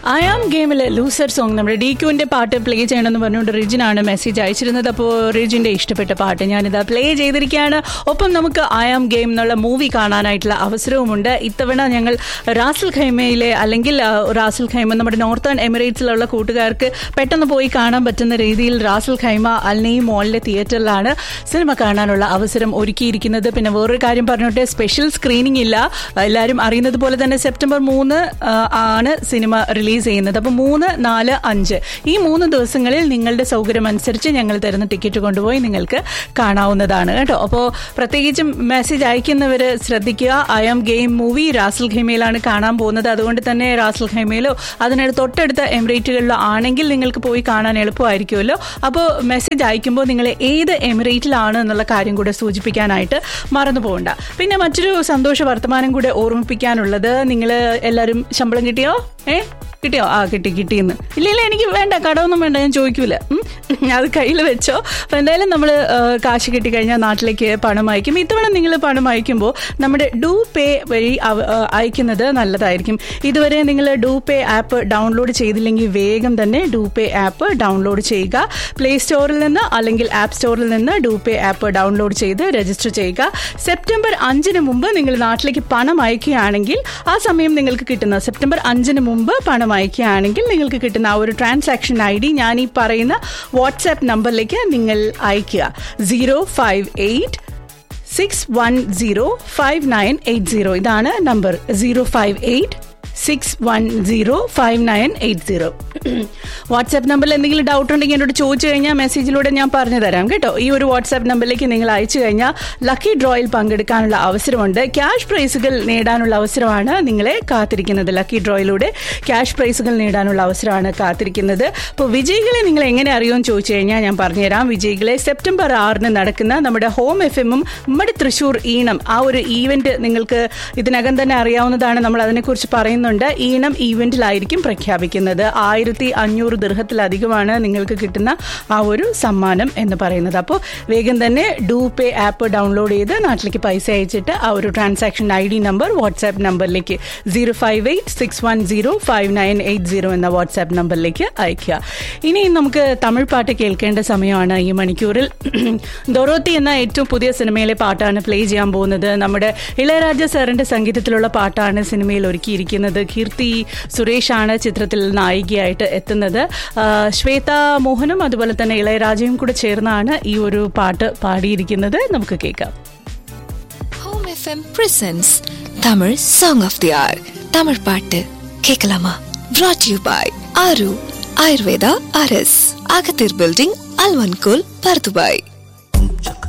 I am ഗെയിമിലെ loser song നമ്മുടെ D ക്യൂവിന്റെ പാട്ട് പ്ലേ ചെയ്യണമെന്ന് പറഞ്ഞുകൊണ്ട് റിജിനാണ് മെസ്സേജ് അയച്ചിരുന്നത് അപ്പോൾ റിജിന്റെ ഇഷ്ടപ്പെട്ട പാട്ട് ഞാനിതാ പ്ലേ ചെയ്തിരിക്കുകയാണ് ഒപ്പം നമുക്ക് ഐ ആം ഗെയിം എന്നുള്ള മൂവി കാണാനായിട്ടുള്ള അവസരവുമുണ്ട് ഇത്തവണ ഞങ്ങൾ റാസൽ ഖൈമയിലെ അല്ലെങ്കിൽ ആ, റാസൽ ഖൈമ നമ്മുടെ നോർത്തേൺ എമിറേറ്റ്സിലുള്ള കൂട്ടുകാർക്ക് പെട്ടെന്ന് പോയി കാണാൻ പറ്റുന്ന രീതിയിൽ റാസൽ ഖൈമ അൽനെയി മോളിലെ തിയേറ്ററിലാണ് സിനിമ കാണാനുള്ള അവസരം ഒരുക്കിയിരിക്കുന്നത് പിന്നെ വേറൊരു കാര്യം പറഞ്ഞോട്ടെ സ്പെഷ്യൽ സ്ക്രീനിങ് ഇല്ല എല്ലാവരും അറിയുന്നത് പോലെ തന്നെ സെപ്റ്റംബർ മൂന്ന് ആ, ആണ് സിനിമ റിലീസ് ചെയ്യുന്നത് അപ്പോൾ മൂന്ന് നാല് അഞ്ച് ഈ മൂന്ന് ദിവസങ്ങളിൽ നിങ്ങളുടെ സൗകര്യം അനുസരിച്ച് ഞങ്ങൾ തരുന്ന ടിക്കറ്റ് കൊണ്ടുപോയി നിങ്ങൾക്ക് കാണാവുന്നതാണ് കേട്ടോ അപ്പോൾ പ്രത്യേകിച്ചും മെസ്സേജ് അയക്കുന്നവർ ശ്രദ്ധിക്കുക I am game movie Ras al ഖൈമയിലാണ് കാണാൻ പോകുന്നത് അതുകൊണ്ട് തന്നെ റാസൽ ഖൈമയിലോ അതിനടുത്ത് തൊട്ടടുത്ത എമിറേറ്റുകളിലോ ആണെങ്കിൽ നിങ്ങൾക്ക് പോയി കാണാൻ എളുപ്പമായിരിക്കുമല്ലോ അപ്പോൾ മെസ്സേജ് അയക്കുമ്പോൾ നിങ്ങൾ ഏത് എമിറേറ്റിലാണ് എന്നുള്ള കാര്യം കൂടെ സൂചിപ്പിക്കാനായിട്ട് മറന്നു പോകണ്ട പിന്നെ മറ്റൊരു സന്തോഷ വർത്തമാനം കൂടെ ഓർമ്മിപ്പിക്കാനുള്ളത് നിങ്ങൾ എല്ലാവരും ശമ്പളം കിട്ടിയോ ഏ കിട്ടിയോ ആ കിട്ടി കിട്ടിയെന്ന് ഇല്ല ഇല്ല എനിക്ക് വേണ്ട കടമൊന്നും വേണ്ട ഞാൻ ചോദിക്കൂല ഉം. അത് കയ്യിൽ വെച്ചോ അപ്പം എന്തായാലും നമ്മൾ കാശ് കിട്ടിക്കഴിഞ്ഞാൽ നാട്ടിലേക്ക് പണം അയക്കും ഇത്തവണ നിങ്ങൾ പണം അയക്കുമ്പോൾ നമ്മുടെ ഡൂ പേ വഴി അവ- ആ, അയക്കുന്നത് നല്ലതായിരിക്കും ഇതുവരെ നിങ്ങൾ ഡൂ പേ ആപ്പ് ഡൗൺലോഡ് ചെയ്തില്ലെങ്കിൽ വേഗം തന്നെ ഡൂ പേ ആപ്പ് ഡൗൺലോഡ് ചെയ്യുക പ്ലേ സ്റ്റോറിൽ നിന്ന് അല്ലെങ്കിൽ ആപ്പ് സ്റ്റോറിൽ നിന്ന് ഡൂ പേ ആപ്പ് ഡൗൺലോഡ് ചെയ്ത് രജിസ്റ്റർ ചെയ്യുക സെപ്റ്റംബർ അഞ്ചിന് മുമ്പ് നിങ്ങൾ നാട്ടിലേക്ക് പണം അയക്കുകയാണെങ്കിൽ ആ സമയം നിങ്ങൾക്ക് കിട്ടുന്ന സെപ്റ്റംബർ അഞ്ചിന് മുമ്പ് പണം അയക്കുകയാണെങ്കിൽ നിങ്ങൾക്ക് കിട്ടുന്ന ആ ഒരു ട്രാൻസാക്ഷൻ ഐ ഡി ഞാൻ ഈ പറയുന്ന വാട്സാപ്പ് നമ്പറിലേക്ക് നിങ്ങൾ അയക്കുക zero five eight six one zero five nine eight zero ഇതാണ് number zero five eight six one zero five nine eight zero WhatsApp നമ്പറിൽ എന്തെങ്കിലും ഡൗട്ട് ഉണ്ടെങ്കിൽ എന്നോട് ചോദിച്ചു കഴിഞ്ഞാൽ മെസ്സേജിലൂടെ ഞാൻ പറഞ്ഞു തരാം കേട്ടോ ഈ ഒരു വാട്സാപ്പ് നമ്പറിലേക്ക് നിങ്ങൾ അയച്ചു കഴിഞ്ഞാൽ ലക്കി ഡ്രോയിൽ പങ്കെടുക്കാനുള്ള അവസരമുണ്ട് ക്യാഷ് പ്രൈസുകൾ നേടാനുള്ള അവസരമാണ് നിങ്ങളെ കാത്തിരിക്കുന്നത് ലക്കി ഡ്രോയിലൂടെ ക്യാഷ് പ്രൈസുകൾ നേടാനുള്ള അവസരമാണ് കാത്തിരിക്കുന്നത് അപ്പോൾ വിജയികളെ നിങ്ങൾ എങ്ങനെ അറിയുമെന്ന് ചോദിച്ചു കഴിഞ്ഞാൽ ഞാൻ പറഞ്ഞുതരാം വിജയികളെ സെപ്റ്റംബർ ആറിന് നടക്കുന്ന നമ്മുടെ ഹോം എഫ് എമ്മും നമ്മുടെ തൃശ്ശൂർ ഈണം ആ ഒരു ഈവന്റ് നിങ്ങൾക്ക് ഇതിനകം തന്നെ അറിയാവുന്നതാണ് നമ്മൾ അതിനെക്കുറിച്ച് പറയുന്നുണ്ട് ഈണം ഈവന്റിലായിരിക്കും പ്രഖ്യാപിക്കുന്നത് ആയിരത്തി അഞ്ഞൂറ് ദീർഘത്തിലധികമാണ് നിങ്ങൾക്ക് കിട്ടുന്ന ആ ഒരു സമ്മാനം എന്ന് പറയുന്നത് അപ്പോൾ വേഗം തന്നെ ഡൂ പേ ആപ്പ് ഡൗൺലോഡ് ചെയ്ത് നാട്ടിലേക്ക് പൈസ അയച്ചിട്ട് ആ ഒരു transaction I D number WhatsApp നമ്പറിലേക്ക് zero five eight six one zero five nine eight zero എന്ന വാട്സാപ്പ് നമ്പറിലേക്ക് അയക്കുക ഇനി നമുക്ക് തമിഴ് പാട്ട് കേൾക്കേണ്ട സമയമാണ് ഈ മണിക്കൂറിൽ ദൊറോത്തി എന്ന ഏറ്റവും പുതിയ സിനിമയിലെ പാട്ടാണ് പ്ലേ ചെയ്യാൻ പോകുന്നത് നമ്മുടെ ഇളയരാജ സാറിന്റെ സംഗീതത്തിലുള്ള പാട്ടാണ് സിനിമയിൽ ഒരുക്കിയിരിക്കുന്നത് കീർത്തി സുരേഷാണ് ചിത്രത്തിൽ നായികയായിട്ട് എത്തുന്നത് ആ, ശ്വേത മോഹനും അതുപോലെ തന്നെ ഇളയരാജയും കൂടെ ചേർന്നാണ് ഈ ഒരു പാട്ട് പാടിയിരിക്കുന്നത് നമുക്ക് കേൾക്കാം home FM presents Tamil song of the year Tamil பாட்டு கேட்கலாமா brought யூ பாய் ஆரு ஆயுர்வேதா அரஸ் அகத்தீர் பில்டிங் அல்வன்கோல் பர்துபாய்